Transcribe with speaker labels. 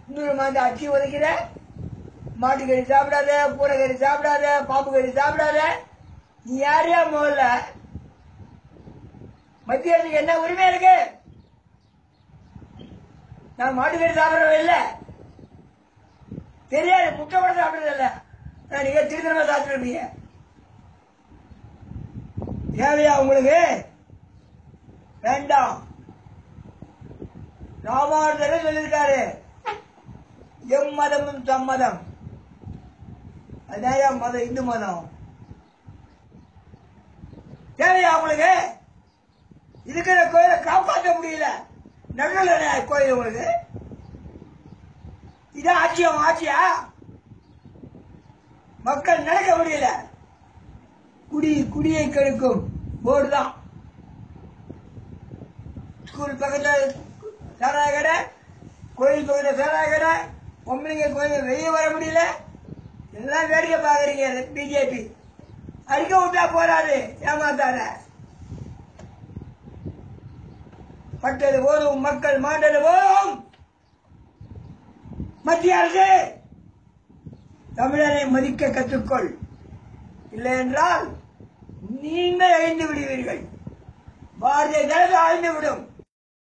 Speaker 1: இன்னொரு மாதிரி அச்சி உதைக்கிற மாட்டுக்கறி சாப்பிடாத பூனைக்கறி சாப்பிடாத பாம்பு கறி சாப்பிடாத நீ யாரையா முதல்ல மத்திய அரசுக்கு என்ன உரிமை இருக்கு நான் மாட்டுக்கறி சாப்பிடறவன் இல்ல தெரியாது முட்டை கூட சாப்பிடுறது இல்ல நான் நீங்க திருத்தனமா சாப்பிட்டுருப்பீங்க தேவையா உங்களுக்கு வேண்டாம் ராமானுஜரே சொல்லியிருக்காரு எம் மதமும் சம்மதம் அதான் மதம் இந்து மதம் தேவையா உங்களுக்கு இருக்கிற கோயிலை காப்பாற்ற முடியல நடுவில் கோயில் உங்களுக்கு இதான் ஆட்சியம் ஆட்சியா மக்கள் நடக்க முடியல குடி குடியை கெடுக்கும் போர்டு தான் ஸ்கூல் பக்கத்தில் சாராய கடை கோயில் பக்கத்தில் சாராய கடை பொம்பளைங்க கோயில் வெளியே வர முடியல எல்லாம் வேடிக்கை பார்க்குறீங்க பிஜேபி அறிக்கை விட்டா போறாது ஏமாத்தாத பட்டது போதும் மக்கள் மாண்டது போதும் மத்திய அரசு தமிழரை மதிக்க கற்றுக்கொள் இல்லை என்றால் நீங்கள் அழிந்து விடுவீர்கள் பாரதிய ஜனதா அழிந்து விடும்